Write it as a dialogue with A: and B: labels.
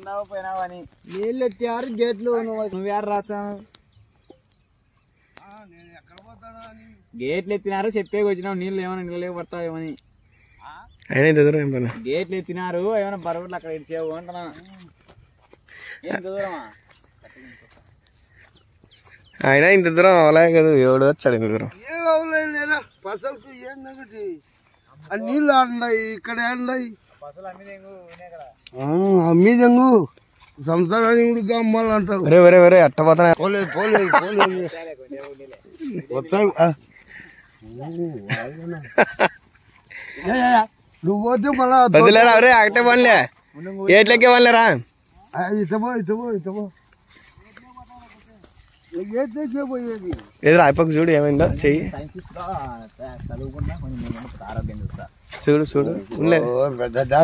A: వచ్చినావు పోయినావు అని
B: నీళ్ళు ఎత్తారు గేట్లు నువ్వు
A: నువ్వేడ రాచాను గేట్లు ఎత్తినారు చెప్పే వచ్చినావు నీళ్ళు ఏమైనా నీళ్ళు పడతావేమని
C: అయినా ఇంత దూరం ఏం పని
A: గేట్లు ఎత్తినారు ఏమైనా బరువులు అక్కడ ఇడిచావు అంటున్నా ఏం దూరమా
C: అయినా ఇంత దూరం అవలే కదా ఎవడు వచ్చాడు ఇంత దూరం
B: ఏం అవలేదు పసలకు ఏం నగటి ఆ నీళ్ళు ఆడినాయి ఇక్కడ ఆడినాయి అమ్మీదంగు సంసారాన్ని కూడా అమ్మాలంటావు
C: ఒరే ఒరే ఒరే అట్ట పోతానే
B: పోలేదు పోలేదు పోలేదు వస్తాయి ఆ. ఏ, ఏ, ఏ, నువ్వు పోతే మళ్ళా
C: వదిలేరా ఒరే అక్కటే పనిలే ఏట్లకే పనిలేరా
B: ఇతమో ఇతమో ఇతమో ఏ తెచ్చే పోయేది
C: ఎదురు అయిపోక చూడు ఏమైందో చెయ్యి
A: సైన్స్ చదువుకుంటా కొంచెం ఆరోగ్యం చూస్తా
C: చూడు చూడు ఉండలే
B: పెద్ద